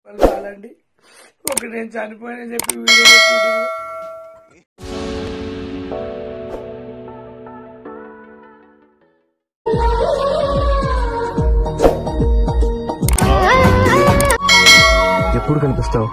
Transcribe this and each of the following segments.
వాళ్ళు కాలండి ఒక నేను చనిపోయిన చెప్పి వీడియో పెట్టి ఎప్పుడు కనిపిస్తావు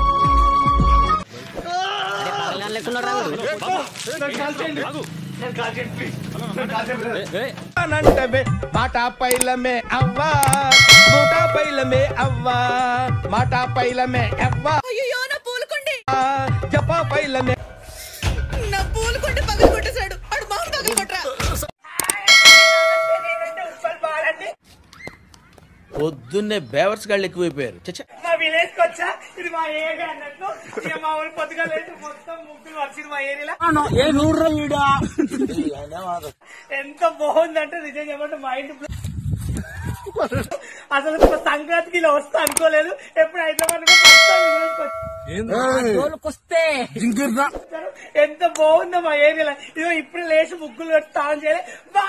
అనంటమే మాట పైలమే అవ్వా నూట పైలమే అవ్వా మాట పైలమే అవ్వా అయ్యో నా పూలకుండి జప పైలమే నా పూలకుండి పగలు కొట్టేశాడు అడు మొహం పగలు కొట్టరా పొద్దున్నే బేవర్స్ గాళ్ళు ఎక్కువైపోయారు చచ్చా మా విలేజ్ కి వచ్చా ఇది మా ఏరియా అన్నట్టు ఇక మా ఊరు పొద్దుగా లేదు మొత్తం ముగ్గురు వచ్చింది మా ఏరియాలో ఎంత బాగుందంటే నిజం చెప్పండి మా ఇంటి అసలు ఒక సంక్రాంతికి ఇలా వస్తా అనుకోలేదు ఎప్పుడు హైదరాబాద్ కి first time village కి వచ్చాను. ఎంత బాగుందో మా ఏరియాలో ఇదిగో ఇప్పుడు లేచి ముగ్గులు పెట్టి తాను చేయలే బా!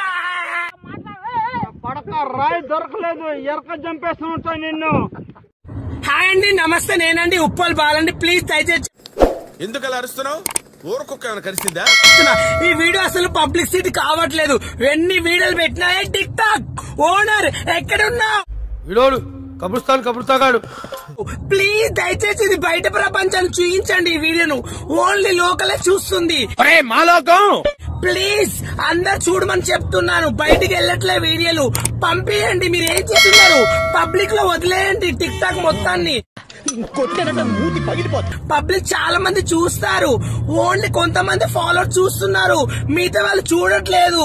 హాయ్ అండి నమస్తే నేనండి ఉప్పల్ బాలండి ప్లీజ్ దయచేసి ఎందుకు అలా అరుస్తున్నావు ఊరకుక్క ఏమైనా కరిసిందా చెప్తున్నా. ఈ వీడియో అసలు పబ్లిసిటీ కావట్లేదు ఎన్ని వీడియోలు పెట్టినాయే టిక్ టాక్ ఓనర్ ఎక్కడున్నావు విడోడు కబుస్తాను కబుస్తాగాడు ప్లీజ్ దయచేసి ఇది బయట ప్రపంచాన్ని చూపించండి ఈ వీడియోను ఓన్లీ లోకలే చూస్తుంది అరే మా లోకం ప్లీజ్ అందరు చూడమని చెప్తున్నాను బయటికి వెళ్ళట్లే వీడియోలు పంపియండి మీరు ఏం చేస్తున్నారు పబ్లిక్ లో వదిలేయండి టిక్ టాక్ మొత్తాన్ని పబ్లిక్ చాలా మంది చూస్తారు ఓన్లీ కొంతమంది ఫాలో చూస్తున్నారు మిగతా వాళ్ళు చూడట్లేదు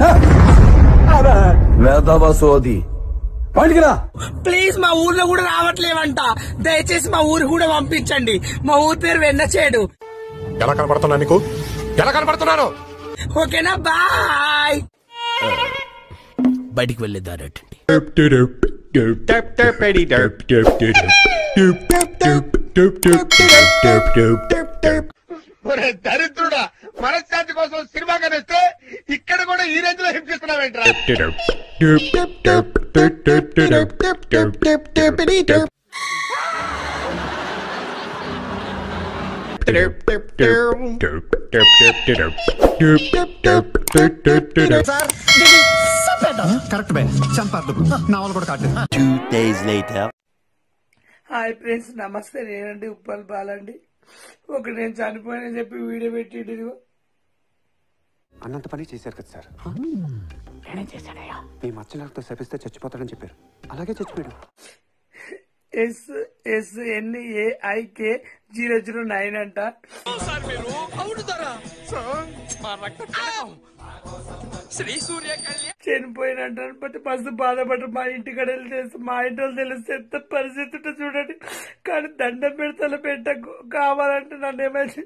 వేదవ సోది ప్లీజ్ మా ఊర్లో కూడా రావట్లేవంట దయచేసి మా ఊరు కూడా పంపించండి మా ఊరి పేరు వెన్నచేడు ఎలా కనపడుతున్నా నీకు ఎలా కనపడుతున్నాను ఓకేనా బాయ్ బయటికి వెళ్ళే దారటండి దరిద్రుడా మనశ్శాంతి కోసం సినిమా కనిస్తే ఇక్కడ కూడా ఈ రేంజ్ లో హింసిస్తున్నావేంట్రా కరెక్ట్ బే చంపారు నా వాళ్ళు కూడా కాదు హాయ్ ఫ్రెండ్స్ నమస్తే నేనండి ఉప్పల్ బాలండి ఒక నేను చనిపోయిన చెప్పి వీడియో పెట్టి ఇదిగో. అన్నంత పని చేశారు కదా సార్ మీ మచ్చలతో శపిస్తే చచ్చిపోతాడని చెప్పారు అలాగే చచ్చిపోయాడు S S N A I K zero zero nine అంట చనిపోయినట్టు బట్ మస్తు బాధపడ్డారు మా ఇంటి కడ తెలుసు మా ఇంటి వాళ్ళు తెలిస్తే ఎంత పరిస్థితి ఉంటుందో చూడండి కానీ దండం పెడతల పెట్ట కావాలంటే నన్ను ఏమైంది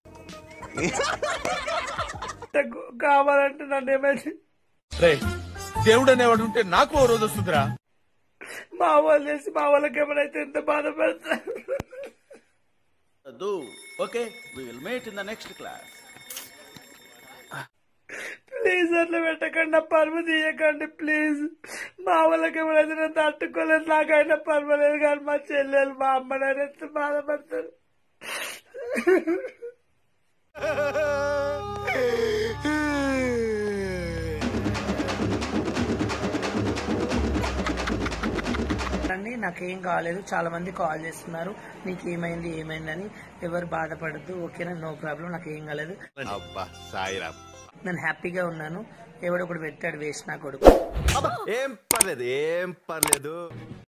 కావాలంటే నన్ను ఏమైంది దేవుడు అనేవాడు ఉంటే నాకు ఓ రోజు వస్తుందిరా మా వాళ్ళు చేసి మా వాళ్ళకి ఏమైనా ఎంత బాధపడతారు okay we will meet in the next class please అట్లా పెట్టకండి నా పరువు తీయకండి ప్లీజ్ మా వాళ్ళకి ఎవరైతే నేను తట్టుకోలేదు నాకైనా పర్వాలేదు కానీ మా చెల్లెలు మా అమ్మ నాన్న ఎంత బాధపడతారు అండి నాకేం కాలేదు చాలా మంది కాల్ చేస్తున్నారు నీకు ఏమైంది ఏమైందని ఎవరు బాధపడద్దు ఓకేనా నో ప్రాబ్లం నాకు ఏం కాలేదు అబ్బా సాయిరామ్ నేను హ్యాపీగా ఉన్నాను ఎవడో ఒకడు పెట్టాడు వేస్ట్ నా కొడుకు ఏం పర్లేదు ఏం పర్లేదు